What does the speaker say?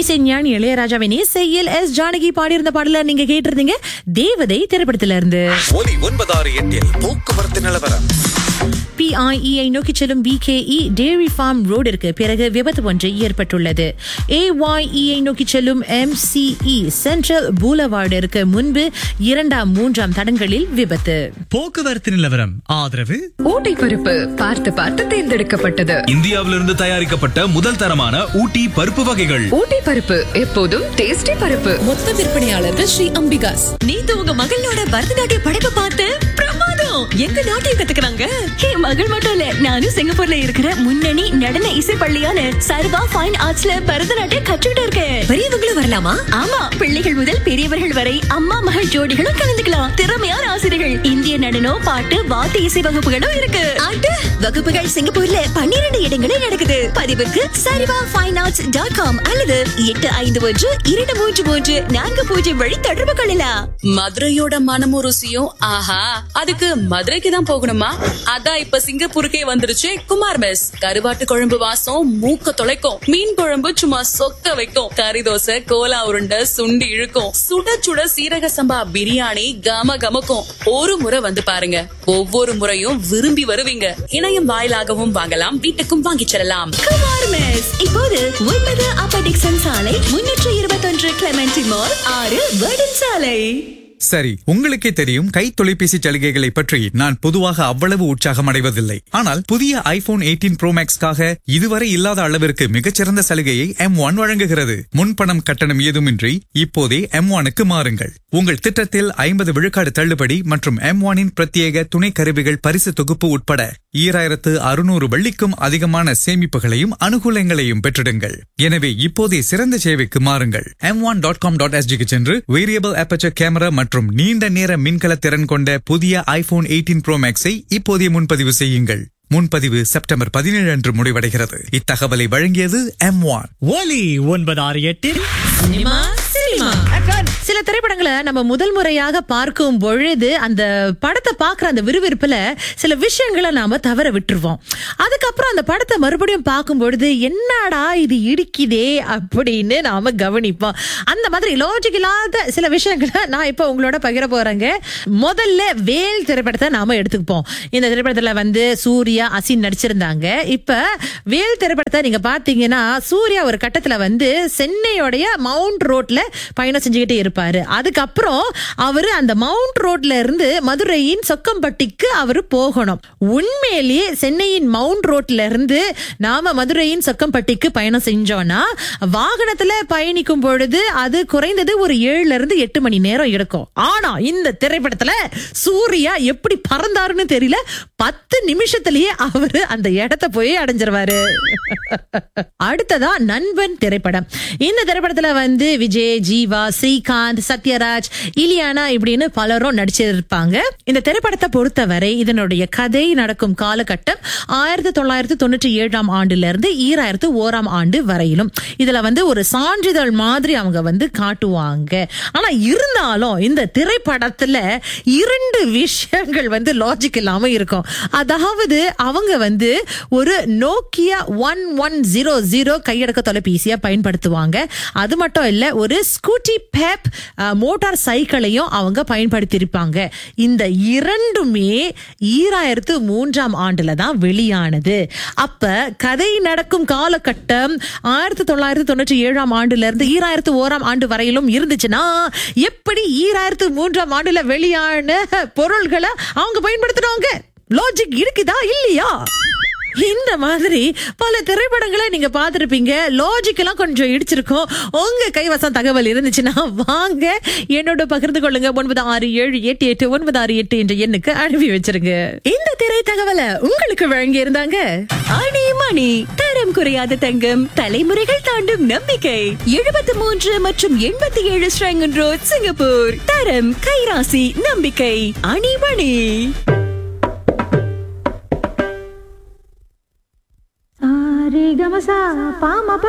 இசைஞானி இளையராஜாவின் இசையில் எஸ் ஜானகி பாடியிருந்த பாடல நீங்க கேட்டிருந்தீங்க தேவதை திரைப்படத்துல இருந்து ஒலி ஒன்பதாறு எட்டில் போக்குவரத்து நிலவரம் பிஐஇஐ நோக்கி செல்லும் பிகேஇ டேரி ஃபார்ம் ரோடிற்கு பிறகு விபத்து ஒன்று ஏற்பட்டுள்ளது ஏஒய்இஐ நோக்கி செல்லும் எம்சிஇ சென்ட்ரல் பூலவார்டிற்கு முன்பு இரண்டாம் மூன்றாம் தடங்களில் விபத்து போக்குவரத்து நிலவரம் ஆதரவு ஊட்டி பருப்பு பார்த்து பார்த்து தேர்ந்தெடுக்கப்பட்டது இந்தியாவிலிருந்து தயாரிக்கப்பட்ட முதல் தரமான ஊட்டி பருப்பு வகைகள் ஊட்டி பருப்பு எப்போதும் டேஸ்டி பருப்பு மொத்த விற்பனையாளர்கள் ஸ்ரீ அம்பிகாஸ் நேத்து உங்க மகளோட பரதநாட்டிய படைப்பை பார்த்து பிரமாதம் எங்க நாட்டையும் கத்துக்கிறாங்க என் மகள் மட்டும் இல்ல நானும் சிங்கப்பூர்ல இருக்கிற முன்னணி நடன இசை பள்ளியான சர்வா ஃபைன் ஆர்ட்ஸ்ல பரதநாட்டியம் கற்றுக்கிட்டு இருக்கேன் பெரியவங்களும் வரலாமா ஆமா பிள்ளைகள் முதல் பெரியவர்கள் வரை அம்மா மகள் ஜோடிகளும் கலந்துக்கலாம் திறமையான ஆசிரியர்கள் இந்திய நடனம் பாட்டு வாத்திய இசை வகுப்புகளும் இருக்கு ஆட்டு வகுப்புகள் சிங்கப்பூர்ல பன்னிரண்டு இடங்களில் நடக்குது பதிவுக்கு சரிவா ஃபைன் ஆர்ட்ஸ் டாட் காம் அல்லது எட்டு ஐந்து ஒன்று இரண்டு மூன்று மூன்று நான்கு பூஜ்ஜியம் வழி தொடர்பு கொள்ளலாம் மதுரையோட மனமும் ருசியும் ஆஹா அதுக்கு மதுரைக்கு தான் போகணுமா அதான் இப்ப சிங்கப்பூருக்கே வந்துருச்சு குமார் மெஸ் கருவாட்டு குழம்பு வாசம் மூக்க தொலைக்கும் மீன் குழம்பு சும்மா சொக்க வைக்கும் கறி தோசை கோலா உருண்டை சுண்டி இழுக்கும் சுட சுட சீரக சம்பா பிரியாணி கம கமக்கும் ஒரு முறை வந்து பாருங்க ஒவ்வொரு முறையும் விரும்பி வருவீங்க இணையம் வாயிலாகவும் வாங்கலாம் வீட்டுக்கும் வாங்கிச் செல்லலாம் குமார் மெஸ் இப்போது ஒன்பது அப்ப டிக்சன் சாலை முன்னூற்று இருபத்தொன்று கிளமெண்டி மால் ஆறு வேர்டன் சாலை சரி உங்களுக்கே தெரியும் கை தொலைபேசி சலுகைகளை பற்றி நான் பொதுவாக அவ்வளவு உற்சாகம் அடைவதில்லை ஆனால் புதிய ஐபோன் 18 ப்ரோ மேக்ஸ்க்காக இதுவரை இல்லாத அளவிற்கு மிகச்சிறந்த சலுகையை எம் ஒன் வழங்குகிறது முன்பணம் கட்டணம் ஏதுமின்றி இப்போதே எம் ஒனுக்கு மாறுங்கள் உங்கள் திட்டத்தில் ஐம்பது விழுக்காடு தள்ளுபடி மற்றும் எம் ஒனின் பிரத்யேக துணை கருவிகள் பரிசு தொகுப்பு உட்பட ஈராயிரத்து அறுநூறு வெள்ளிக்கும் அதிகமான சேமிப்புகளையும் அனுகூலங்களையும் பெற்றிடுங்கள் எனவே இப்போதே சிறந்த சேவைக்கு மாறுங்கள் M one dot com dot எஸ்ஜிக்கு சென்று வேரியபிள் அபச்சர் கேமரா மற்றும் நீண்ட நேர மின்கல திறன் கொண்ட புதிய ஐபோன் 18 ப்ரோ மேக்ஸை இப்போதே முன்பதிவு செய்யுங்கள் முன்பதிவு செப்டம்பர் பதினேழு அன்று முடிவடைகிறது இத்தகவலை வழங்கியது எம் ஒன் ஒலி ஒன்பது ஆறு எட்டில் சினிமா சினிமா சில திரைப்படங்களை நம்ம முதல் முறையாக பார்க்கும் பொழுது அந்த படத்தை பார்க்குற அந்த விறுவிறுப்புல சில விஷயங்களை நாம தவற விட்டுருவோம் அதுக்கப்புறம் அந்த படத்தை மறுபடியும் பார்க்கும் பொழுது என்னடா இது இடிக்குதே அப்படின்னு நாம கவனிப்போம் அந்த மாதிரி லாஜிக் இல்லாத சில விஷயங்களை நான் இப்போ உங்களோட பகிர போறேங்க முதல்ல வேல் திரைப்படத்தை நாம எடுத்துப்போம் இந்த திரைப்படத்துல வந்து சூர்யா அசின் நடிச்சிருந்தாங்க இப்ப வேல் திரைப்படத்தை நீங்க பாத்தீங்கன்னா சூர்யா ஒரு கட்டத்துல வந்து சென்னையோடைய மவுண்ட் ரோட்ல பயணம் செஞ்சுக்கிட்டே இருப்பாரு அதுக்கப்புறம் அவரு அந்த மவுண்ட் ரோட்ல இருந்து மதுரையின் சொக்கம்பட்டிக்கு அவரு போகணும் உண்மையிலேயே சென்னையின் மவுண்ட் ரோட்ல இருந்து நாம மதுரையின் சொக்கம்பட்டிக்கு பயணம் செஞ்சோம்னா வாகனத்துல பயணிக்கும் பொழுது அது குறைந்தது ஒரு ஏழுல இருந்து எட்டு மணி நேரம் எடுக்கும் ஆனா இந்த திரைப்படத்துல சூர்யா எப்படி பறந்தாருன்னு தெரியல பத்து நிமிஷத்திலேயே அவரு அந்த இடத்த போய் அடைஞ்சிருவாரு அடுத்ததா நண்பன் திரைப்படம் இந்த திரைப்படத்துல வந்து விஜய் ஜீவா ஸ்ரீகாந்த் சத்யராஜ் இலியானா இப்படின்னு பலரும் நடிச்சிருப்பாங்க இந்த திரைப்படத்தை பொறுத்தவரை இதனுடைய கதை நடக்கும் காலகட்டம் ஆயிரத்தி தொள்ளாயிரத்தி தொண்ணூற்றி ஏழாம் ஆண்டுல இருந்து ஈராயிரத்து ஓராம் ஆண்டு வரையிலும் இதுல வந்து ஒரு சான்றிதழ் மாதிரி அவங்க வந்து காட்டுவாங்க ஆனா இருந்தாலும் இந்த திரைப்படத்துல இரண்டு விஷயங்கள் வந்து லாஜிக் இல்லாம இருக்கும் அதாவது அவங்க வந்து ஒரு Nokia one one zero zero கையடக்க தொலைபேசியா பயன்படுத்துவாங்க அது மட்டும் இல்ல ஒரு ஸ்கூட்டி பேப் மோட்டார் சைக்கிளையும் அவங்க பயன்படுத்தியிருப்பாங்க இந்த இரண்டுமே ஈராயிரத்து மூன்றாம் ஆண்டுல தான் வெளியானது அப்ப கதை நடக்கும் காலகட்டம் ஆயிரத்தி தொள்ளாயிரத்தி தொண்ணூற்றி ஏழாம் ஆண்டுல இருந்து ஈராயிரத்து ஓராம் ஆண்டு வரையிலும் இருந்துச்சுன்னா எப்படி ஈராயிரத்து மூன்றாம் ஆண்டுல வெளியான பொருள்களை அவங்க பயன்படுத்துறாங்க லாஜிக் இருக்குதா இல்லையா இந்த மாதிரி பல திரைப்படங்களை நீங்க பார்த்திருப்பீங்க லாஜிக் எல்லாம் கொஞ்சம் இடிச்சிருக்கோம் உங்க கைவசம் தகவல் இருந்துச்சுன்னா வாங்க என்னோட பகிர்ந்து கொள்ளுங்க ஒன்பது ஆறு ஏழு எட்டு எட்டு ஒன்பது ஆறு எட்டு என்ற எண்ணுக்கு அனுப்பி வச்சிருங்க இந்த திரை தகவலை உங்களுக்கு வழங்கி இருந்தாங்க ஆணி மணி தரம் குறையாத தங்கம் தலைமுறைகள் தாண்டும் நம்பிக்கை எழுபத்தி மூன்று மற்றும் எண்பத்தி ஏழு ஸ்ரங்கன் ரோட் சிங்கப்பூர் தரம் கைராசி நம்பிக்கை அணிமணி சாரி கமசா பாம